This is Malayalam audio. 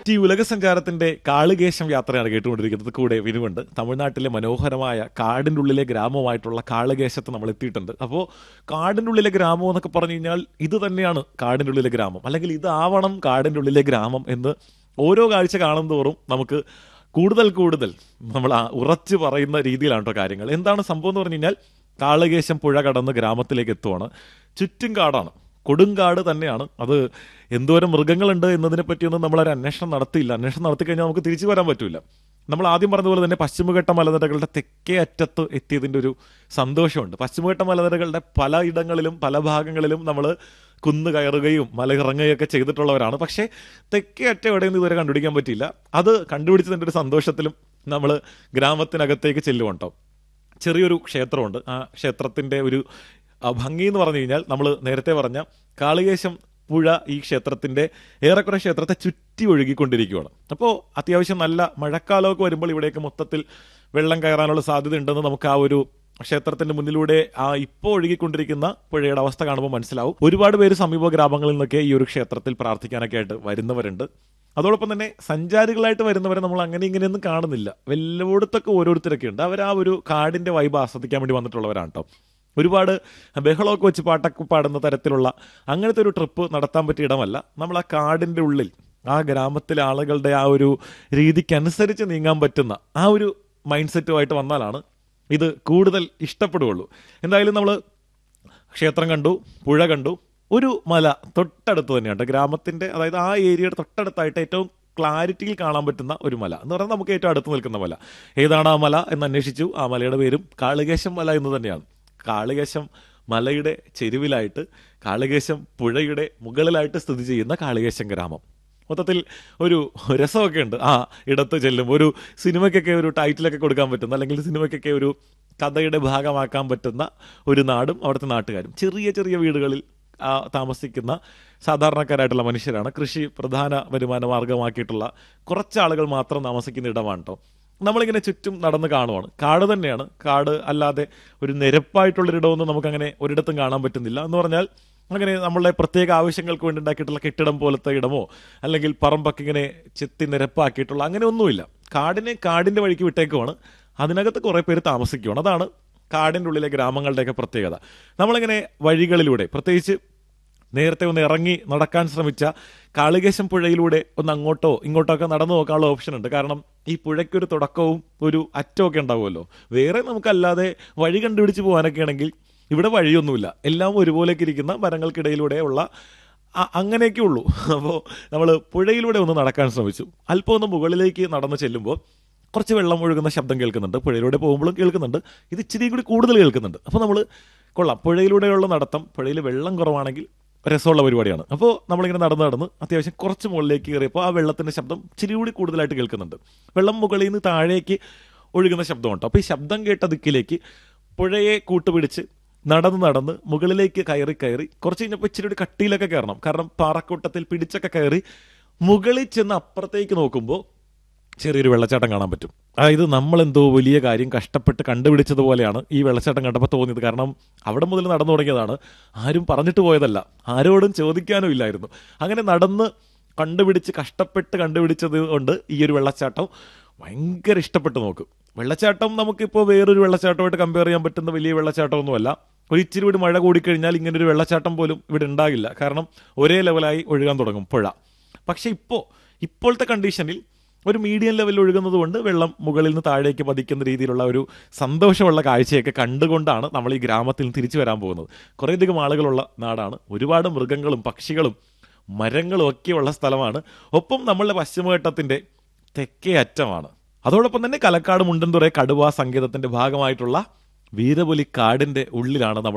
ഈ ഉലകസഞ്ചാരത്തിന്റെ കാളുകേശം യാത്രയാണ് കേട്ടുകൊണ്ടിരിക്കുന്നത് കൂടെ വിനുവുണ്ട് തമിഴ്നാട്ടിലെ മനോഹരമായ കാടിന്റെ ഉള്ളിലെ ഗ്രാമമായിട്ടുള്ള കാളുകേശത്ത് നമ്മൾ എത്തിയിട്ടുണ്ട് അപ്പോൾ കാടിന്റെ ഉള്ളിലെ ഗ്രാമം എന്നൊക്കെ പറഞ്ഞു കഴിഞ്ഞാൽ ഇത് തന്നെയാണ് കാടിന്റെ ഉള്ളിലെ ഗ്രാമം അല്ലെങ്കിൽ ഇതാവണം കാടിന്റെ ഉള്ളിലെ ഗ്രാമം എന്ന് ഓരോ കാഴ്ച കാണും തോറും നമുക്ക് കൂടുതൽ കൂടുതൽ നമ്മൾ ആ ഉറച്ചു പറയുന്ന രീതിയിലാണ് കേട്ടോ കാര്യങ്ങൾ എന്താണ് സംഭവം എന്ന് പറഞ്ഞു കഴിഞ്ഞാൽ കാളുകേശം പുഴ കടന്ന് ഗ്രാമത്തിലേക്ക് എത്തുവാണ് ചുറ്റും കാടാണ് കൊടുങ്കാട് തന്നെയാണ് അത് എന്തോരം മൃഗങ്ങളുണ്ട് എന്നതിനെ പറ്റിയൊന്നും നമ്മളൊരു അന്വേഷണം നടത്തിയില്ല അന്വേഷണം നടത്തി കഴിഞ്ഞാൽ നമുക്ക് തിരിച്ചു വരാൻ പറ്റില്ല നമ്മൾ ആദ്യം പറഞ്ഞതുപോലെ തന്നെ പശ്ചിമഘട്ട മലനിരകളുടെ തെക്കേ അറ്റത്ത് എത്തിയതിൻ്റെ ഒരു സന്തോഷമുണ്ട് പശ്ചിമഘട്ട മലനിരകളുടെ പല ഇടങ്ങളിലും പല ഭാഗങ്ങളിലും നമ്മൾ കുന്ന് കയറുകയും മല ഇറങ്ങുകയും ഒക്കെ ചെയ്തിട്ടുള്ളവരാണ് പക്ഷേ തെക്കേ അറ്റം എവിടെയൊന്നും ഇതുവരെ കണ്ടുപിടിക്കാൻ പറ്റിയില്ല അത് കണ്ടുപിടിച്ചതിൻ്റെ ഒരു സന്തോഷത്തിലും നമ്മൾ ഗ്രാമത്തിനകത്തേക്ക് ചെല്ലുമുണ്ടോ ചെറിയൊരു ക്ഷേത്രമുണ്ട് ആ ക്ഷേത്രത്തിന്റെ ഒരു ആ, ഭംഗി എന്ന് പറഞ്ഞു കഴിഞ്ഞാൽ നമ്മൾ നേരത്തെ പറഞ്ഞ കാളികേശം പുഴ ഈ ക്ഷേത്രത്തിന്റെ ഏറെക്കുറെ ക്ഷേത്രത്തെ ചുറ്റി ഒഴുകിക്കൊണ്ടിരിക്കുകയാണ് അപ്പോൾ അത്യാവശ്യം നല്ല മഴക്കാലമൊക്കെ വരുമ്പോൾ ഇവിടേക്ക് മൊത്തത്തിൽ വെള്ളം കയറാനുള്ള സാധ്യത ഉണ്ടെന്ന് നമുക്ക് ആ ഒരു ക്ഷേത്രത്തിന്റെ മുന്നിലൂടെ ആ ഇപ്പോൾ ഒഴുകിക്കൊണ്ടിരിക്കുന്ന പുഴയുടെ അവസ്ഥ കാണുമ്പോൾ മനസ്സിലാവും ഒരുപാട് പേര് സമീപ ഗ്രാമങ്ങളിൽ നിന്നൊക്കെ ഈ ഒരു ക്ഷേത്രത്തിൽ പ്രാർത്ഥിക്കാനൊക്കെ ആയിട്ട് വരുന്നവരുണ്ട് അതോടൊപ്പം തന്നെ സഞ്ചാരികളായിട്ട് വരുന്നവരെ നമ്മൾ അങ്ങനെ ഇങ്ങനെയൊന്നും കാണുന്നില്ല വല്ലയിടത്തൊക്കെ ഓരോരുത്തരൊക്കെ ഉണ്ട് അവർ ആ ഒരു കാടിന്റെ വൈബ് ആസ്വദിക്കാൻ വേണ്ടി വന്നിട്ടുള്ളവരാണ് കേട്ടോ ഒരുപാട് ബഹളമൊക്കെ വെച്ച് പാട്ടൊക്കെ പാടുന്ന തരത്തിലുള്ള അങ്ങനത്തെ ഒരു ട്രിപ്പ് നടത്താൻ പറ്റിയ ഇടമല്ല നമ്മൾ ആ കാടിന്റെ ഉള്ളിൽ ആ ഗ്രാമത്തിലെ ആളുകളുടെ ആ ഒരു രീതിക്കനുസരിച്ച് നീങ്ങാൻ പറ്റുന്ന ആ ഒരു മൈൻഡ് സെറ്റുമായിട്ട് വന്നാലാണ് ഇത് കൂടുതൽ ഇഷ്ടപ്പെടുകയുള്ളൂ എന്തായാലും നമ്മൾ ക്ഷേത്രം കണ്ടു പുഴ കണ്ടു ഒരു മല തൊട്ടടുത്ത് തന്നെയാണ് ഗ്രാമത്തിന്റെ അതായത് ആ ഏരിയയുടെ തൊട്ടടുത്തായിട്ട് ഏറ്റവും ക്ലാരിറ്റിയിൽ കാണാൻ പറ്റുന്ന ഒരു മല എന്ന് പറഞ്ഞാൽ നമുക്ക് ഏറ്റവും അടുത്ത് നിൽക്കുന്ന മല ഏതാണ് ആ മല എന്ന് അന്വേഷിച്ചു ആ മലയുടെ പേരും കാളികേശം മല എന്ന് തന്നെയാണ് കാളികേശം മലയുടെ ചെരുവിലായിട്ട് കാളികേശം പുഴയുടെ മുകളിലായിട്ട് സ്ഥിതി ചെയ്യുന്ന കാളികേശം ഗ്രാമം മൊത്തത്തിൽ ഒരു രസമൊക്കെ ഉണ്ട് ആ ഇടത്ത് ചെല്ലും ഒരു സിനിമയ്ക്കൊക്കെ ഒരു ടൈറ്റിലൊക്കെ കൊടുക്കാൻ പറ്റുന്ന അല്ലെങ്കിൽ സിനിമയ്ക്കൊക്കെ ഒരു കഥയുടെ ഭാഗമാക്കാൻ പറ്റുന്ന ഒരു നാടും അവിടുത്തെ നാട്ടുകാരും ചെറിയ ചെറിയ വീടുകളിൽ ആ, താമസിക്കുന്ന സാധാരണക്കാരായിട്ടുള്ള മനുഷ്യരാണ് കൃഷി പ്രധാന വരുമാന മാർഗമാക്കിയിട്ടുള്ള കുറച്ച് ആളുകൾ മാത്രം താമസിക്കുന്ന ഇടമാണ് കേട്ടോ നമ്മളിങ്ങനെ ചുറ്റും നടന്ന് കാണുവാണ് കാട് തന്നെയാണ് കാട് അല്ലാതെ ഒരു നിരപ്പായിട്ടുള്ളൊരിടമൊന്നും നമുക്കങ്ങനെ ഒരിടത്തും കാണാൻ പറ്റുന്നില്ല എന്ന് പറഞ്ഞാൽ അങ്ങനെ നമ്മളുടെ പ്രത്യേക ആവശ്യങ്ങൾക്ക് വേണ്ടി ഉണ്ടാക്കിയിട്ടുള്ള കെട്ടിടം പോലത്തെ ഇടമോ അല്ലെങ്കിൽ പറമ്പൊക്കെ ഇങ്ങനെ ചെത്തി നിരപ്പാക്കിയിട്ടുള്ള അങ്ങനെ ഒന്നുമില്ല കാടിനെ കാടിന്റെ വഴിക്ക് വിട്ടേക്കുവാണ് അതിനകത്ത് കുറെ പേര് താമസിക്കുവാണ് അതാണ് കാടിന്റെ ഉള്ളിലെ ഗ്രാമങ്ങളുടെയൊക്കെ പ്രത്യേകത നമ്മളിങ്ങനെ വഴികളിലൂടെ പ്രത്യേകിച്ച് നേരത്തെ ഒന്ന് ഇറങ്ങി നടക്കാൻ ശ്രമിച്ച കാളികേശം പുഴയിലൂടെ ഒന്ന് അങ്ങോട്ടോ ഇങ്ങോട്ടോ ഒക്കെ നടന്നു നോക്കാനുള്ള ഓപ്ഷൻ ഉണ്ട് കാരണം ഈ പുഴയ്ക്കൊരു തുടക്കവും ഒരു അറ്റമൊക്കെ ഉണ്ടാവുമല്ലോ വേറെ നമുക്കല്ലാതെ വഴി കണ്ടുപിടിച്ച് പോകാനൊക്കെ ആണെങ്കിൽ ഇവിടെ വഴിയൊന്നുമില്ല എല്ലാം ഒരുപോലെയൊക്കെ ഇരിക്കുന്ന മരങ്ങൾക്കിടയിലൂടെ ഉള്ള അ- അങ്ങനെയൊക്കെ ഉള്ളൂ അപ്പോൾ നമ്മൾ പുഴയിലൂടെ ഒന്ന് നടക്കാൻ ശ്രമിച്ചു അല്പം ഒന്ന് മുകളിലേക്ക് നടന്നു ചെല്ലുമ്പോൾ കുറച്ച് വെള്ളം ഒഴുകുന്ന ശബ്ദം കേൾക്കുന്നുണ്ട് പുഴയിലൂടെ പോകുമ്പോഴും കേൾക്കുന്നുണ്ട് ഇത് ഇച്ചിരി കൂടി കൂടുതൽ കേൾക്കുന്നുണ്ട് അപ്പോൾ നമ്മൾ കൊള്ളാം പുഴയിലൂടെയുള്ള നടത്തം പുഴയിൽ വെള്ളം കുറവാണെങ്കിൽ രസമുള്ള പരിപാടിയാണ് അപ്പോൾ നമ്മളിങ്ങനെ നടന്ന് നടന്ന് അത്യാവശ്യം കുറച്ച് മുകളിലേക്ക് കയറിയപ്പോൾ ആ വെള്ളത്തിൻ്റെ ശബ്ദം ഇച്ചിരി കൂടി കൂടുതലായിട്ട് കേൾക്കുന്നുണ്ട് വെള്ളം മുകളിൽ നിന്ന് താഴേക്ക് ഒഴുകുന്ന ശബ്ദമുണ്ട് അപ്പോൾ ഈ ശബ്ദം കേട്ട ദിക്കിലേക്ക് പുഴയെ കൂട്ടുപിടിച്ച് നടന്ന് നടന്ന് മുകളിലേക്ക് കയറി കയറി കുറച്ച് കഴിഞ്ഞപ്പോൾ ഇച്ചിരി കൂടി കട്ടിയിലൊക്കെ കയറണം കാരണം പാറക്കൂട്ടത്തിൽ പിടിച്ചൊക്കെ കയറി മുകളിൽ ചെന്ന് അപ്പുറത്തേക്ക് നോക്കുമ്പോൾ ചെറിയൊരു വെള്ളച്ചാട്ടം കാണാൻ പറ്റും അതായത് നമ്മൾ എന്തോ വലിയ കാര്യം കഷ്ടപ്പെട്ട് കണ്ടുപിടിച്ചതുപോലെയാണ് ഈ വെള്ളച്ചാട്ടം കണ്ടപ്പോൾ തോന്നിയത് കാരണം അവിടെ മുതൽ നടന്നു തുടങ്ങിയതാണ് ആരും പറഞ്ഞിട്ട് പോയതല്ല ആരോടും ചോദിക്കാനും ഇല്ലായിരുന്നു അങ്ങനെ നടന്ന് കണ്ടുപിടിച്ച് കഷ്ടപ്പെട്ട് കണ്ടുപിടിച്ചത് കൊണ്ട് ഈ ഒരു വെള്ളച്ചാട്ടം ഭയങ്കര ഇഷ്ടപ്പെട്ട് നോക്കും വെള്ളച്ചാട്ടം നമുക്കിപ്പോൾ വേറൊരു വെള്ളച്ചാട്ടമായിട്ട് കമ്പയർ ചെയ്യാൻ പറ്റുന്ന വലിയ വെള്ളച്ചാട്ടമൊന്നുമല്ല ഒരു ഇച്ചിരി കൂടി മഴ കൂടിക്കഴിഞ്ഞാൽ ഇങ്ങനെ ഒരു വെള്ളച്ചാട്ടം പോലും ഇവിടെ ഉണ്ടാകില്ല കാരണം ഒരേ ലെവലായി ഒഴുകാൻ തുടങ്ങും പുഴ പക്ഷെ ഇപ്പോൾ ഇപ്പോഴത്തെ കണ്ടീഷനിൽ ഒരു മീഡിയം ലെവലിൽ ഒഴുകുന്നത് കൊണ്ട് വെള്ളം മുകളിൽ നിന്ന് താഴേക്ക് പതിക്കുന്ന രീതിയിലുള്ള ഒരു സന്തോഷമുള്ള കാഴ്ചയൊക്കെ കണ്ടുകൊണ്ടാണ് നമ്മൾ ഈ ഗ്രാമത്തിൽ നിന്ന് തിരിച്ചു വരാൻ പോകുന്നത് കുറേയധികം ആളുകളുള്ള നാടാണ് ഒരുപാട് മൃഗങ്ങളും പക്ഷികളും മരങ്ങളും ഒക്കെയുള്ള സ്ഥലമാണ് ഒപ്പം നമ്മളുടെ പശ്ചിമഘട്ടത്തിന്റെ തെക്കേ അറ്റമാണ് അതോടൊപ്പം തന്നെ കലക്കാട് മുണ്ടൻതുറ കടുവ സംഗീതത്തിന്റെ ഭാഗമായിട്ടുള്ള വീരപുലി കാടിന്റെ ഉള്ളിലാണ് നമ്മൾ